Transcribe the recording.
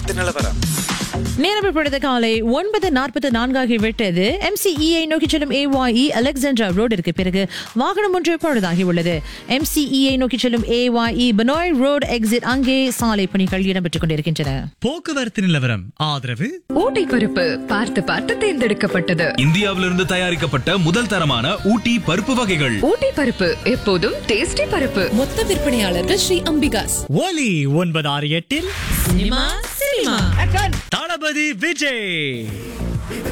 போக்குவரத்து நிலவரம் நேரம் இப்பொழுது காலை ஒன்பது நாற்பது நான்காகி விட்டது எம்சிஇஐ நோக்கி செல்லும் ஏஒஇ அலெக்சாண்ட்ரா ரோடிற்கு பிறகு வாகனம் ஒன்று பழுதாகி உள்ளது எம்சிஇஐ நோக்கி செல்லும் ஏஒஇ பனாய் ரோடு எக்ஸிட் அங்கே சாலை பணிகள் இடம்பெற்றுக் கொண்டிருக்கின்றன போக்குவரத்து நிலவரம் ஆதரவு ஊட்டி பருப்பு பார்த்து பார்த்து தேர்ந்தெடுக்கப்பட்டது இந்தியாவிலிருந்து தயாரிக்கப்பட்ட முதல் தரமான ஊட்டி பருப்பு வகைகள் ஊட்டி பருப்பு எப்போதும் டேஸ்டி பருப்பு மொத்த விற்பனையாளர்கள் ஸ்ரீ அம்பிகாஸ் ஒலி ஒன்பது ஆறு எட்டில் சினிமா சினிமா தளபதி விஜய்